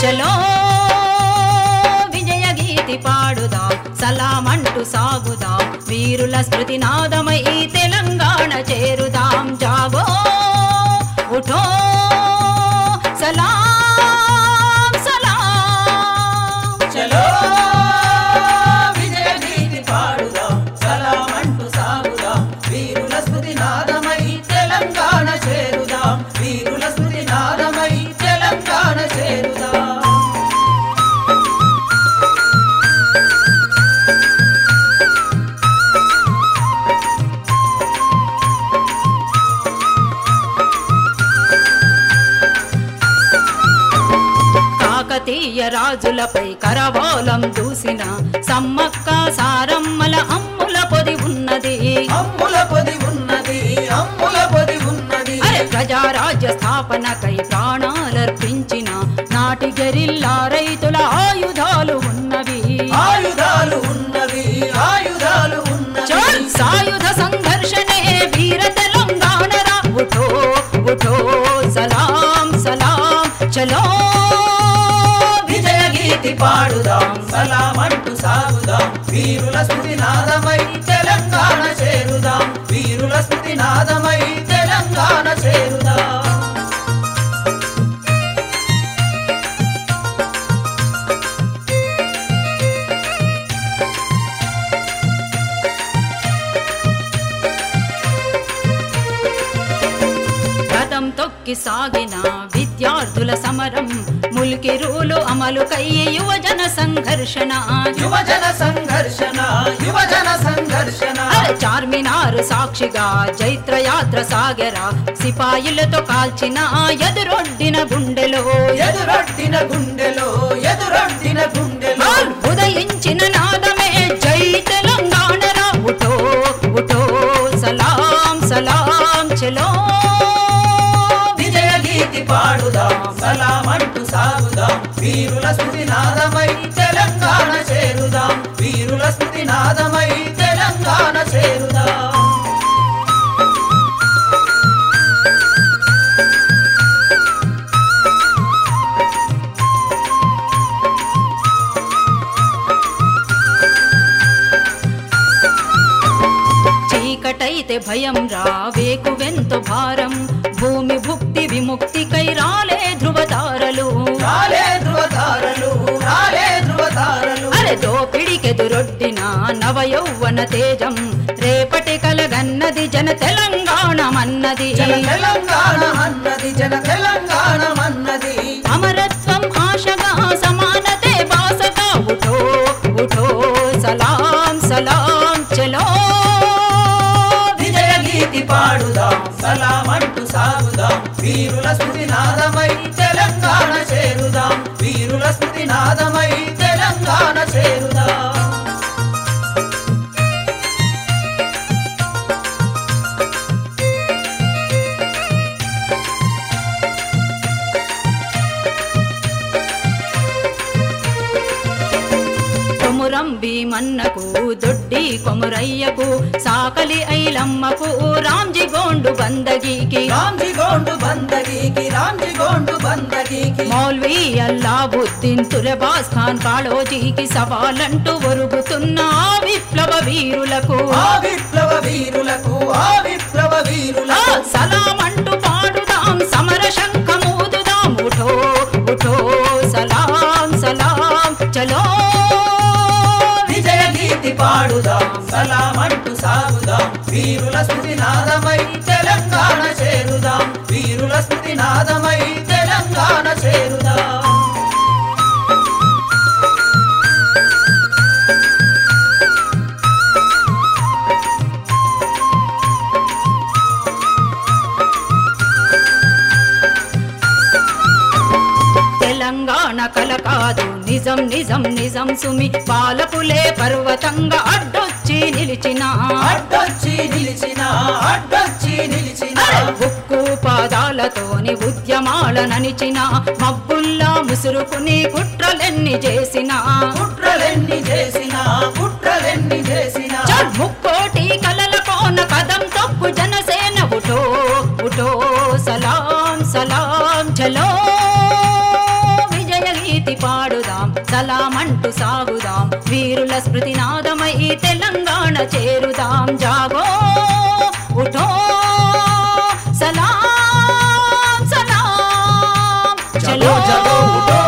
చలో విజయ గీతి పాడుదాం సలామంటూ సాగుదాం వీరుల స్మృతి నాదమై తెలంగాణ చేరుదాం జాగో ఉఠో సలాం సలాం చలో విజయ గీతి పాడుదాం సలామంటూ సాగుదాం వీరుల స్మృతి నాదమై తెలంగాణ చేరుదాం వీరుల స్మృతి నాదమై తెలంగాణ చేరుదాం కాకతీయ రాజులపై కరవాలం దూసిన సమ్మక్క సారమ్మల అమ్ముల పొది ఉన్నది అమ్ముల పొది ఉన్నది అమ్ముల పొది ఉన్నది అరే ప్రజారాజ్య స్థాపనకై ప్రాణాలర్పించిన నాటి గెరిల్లా రైతుల ఆయుధాలు ఉన్నవి ఆయుధాలు ఉన్నవి ఆయుధాలు చల్ ఉన్నవి సాయుధ సంఘర్షణే వీర తెలంగాణరా ఉఠో ఉఠో సలాం సలాం చలో విజయ గీతి పాడుదాం సలామంటూ సాగుదాం వీరుల స్మృతి నాదమై తెలంగాణ చేరుదాం వీరుల స్మృతి నాదమై తెలంగాణ చేరుదాం రథం తొక్కి సాగిన విద్యార్థుల సమరం ముల్కి రూలు అమలు కయ్యి యువజన సంఘర్షణ యువజన సంఘర్షణ యువజన సంఘర్షణ అరే చార్మినారు సాక్షిగా జైత్రయాత్ర సాగరా సిపాయిలతో కాల్చిన ఎదురొడ్డిన గుండెలో ఎదురొట్టిన గుండెలో ఎదురొట్టిన గుండెలో ఉదయించిన నాదమే జై తెలంగాణరా ఉఠో ఉఠో సలాం సలాం చలో విజయ గీతి పాడుదాం సలామంటూ సాగుదాం వీరుల స్మృతి నాదమై తెలంగాణ చేరుదాం వీరుల స్మృతి నాదమై తెలంగాణ చేరుదాం చీకటైతే భయం రా వేకువెంతో భారం భూమి భుక్తి విముక్తికై రాలే ధృవతారలు రాలే ధృవతారలు రాలే ధృవతారలు అరే దోపిడికెదురొడ్డిన నవయౌవన తేజం రేపటి కలగన్నది జన తెలంగాణమన్నది జన తెలంగాణ అన్నది జన తెలంగాణ అన్నది అమరత్వం ఆశగా సమానతే బాసగా ఉఠో ఉఠో సలాం సలాం చలో విజయ గీతి పాడుదాం సలామంటూ సాగుదాం వీరుల స్మృతి నాదమై తెలంగాణ చేరుదాం వీరుల స్మృతి నాదమై తెలంగాణ చేరుదాం కొమురం భీమన్నకు దొడ్డి కొమురయ్యకు సాకలి ఐలమ్మకు రాంజి గోండు బందగీకి రామ్జీ గోండు బందగీకి రామ్జీ గోండు బందగీకి మౌల్వీ అల్లాబుద్దీన్ తులబాస్ ఖాన్ కాళోజీకి సవాలంటూ ఒరుగుతున్న ఆ విప్లవ వీరులకు ఆ విప్లవ వీరులకు ఆ విప్లవ ఆ వీరులకు సలాం అంటూ పాడుదాం సమర శంఖమూదుదాం ఉఠో ఉఠో సలాం సలాం చలో విజయ గీతి పాడుదాం సలామంటూ సాగుదాం వీరుల స్మృతి నాదమై తెలంగాణ చేరుదాం వీరుల స్మృతి నాదమై తెలంగాణ చేరుదాం తెలంగాణ కల కాదు నిజం నిజం నిజం సుమి పాలకులే పర్వతంగా అడ్డొచ్చి నిలిచిన అడ్డొచ్చి నిలిచిన అడ్డొచ్చి నిలిచిన అరే ఉక్కు పాదాలతోని ఉద్యమాల ననిచిన మబ్బుల్లా ముసురుకుని కుట్రలెన్ని చేసిన కుట్రలెన్ని చేసిన కుట్రలెన్ని చేసిన చల్ ముక్కోటి కలల కోన కదం తప్పు జనసేన ఉఠో ఉఠో సలాం సలాం చలో విజయ గీతి పాడుదాం సలామంటూ సాగుదాం వీరుల స్మృతినాదమై ఈ తెలంగాణ చేరుదాం జాగో ఉఠో సలాం సలాం జగో జగో ఉఠో